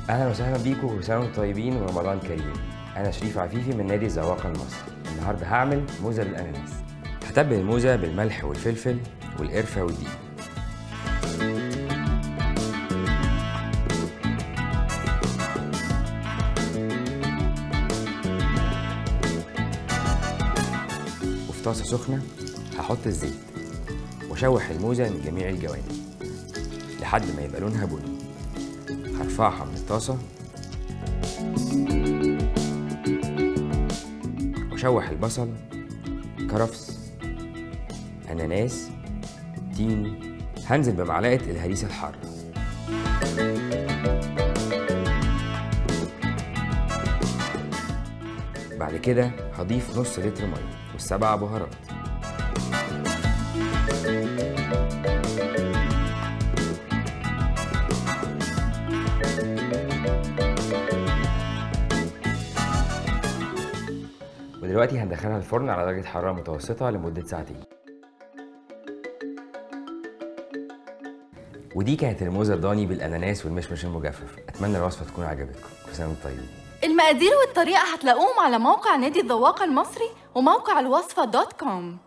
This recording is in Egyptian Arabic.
اهلا وسهلا بيكم وكل سنه وانتم طيبين ورمضان كريم انا شريف عفيفي من نادي الزواقه المصري النهارده هعمل موزه بالاناناس هتبل الموزه بالملح والفلفل والقرفه والدقيق وفي طاسه سخنه هحط الزيت واشوح الموزه من جميع الجوانب لحد ما يبقى لونها بني هرفعها من الطاسة واشوح البصل كرفس اناناس تين هنزل بمعلقة الهريسة الحارة بعد كده هضيف نص لتر مية والسبع بهارات ودلوقتي هندخلها الفرن على درجة حرارة متوسطة لمدة ساعتين ودي كانت الموزة الضاني بالأناناس والمشمش المجفف أتمنى الوصفة تكون عجبتكم كل سنة وانتم طيبين المقادير والطريقة هتلاقوهم على موقع نادي الذواقة المصري وموقع الوصفة دوت كوم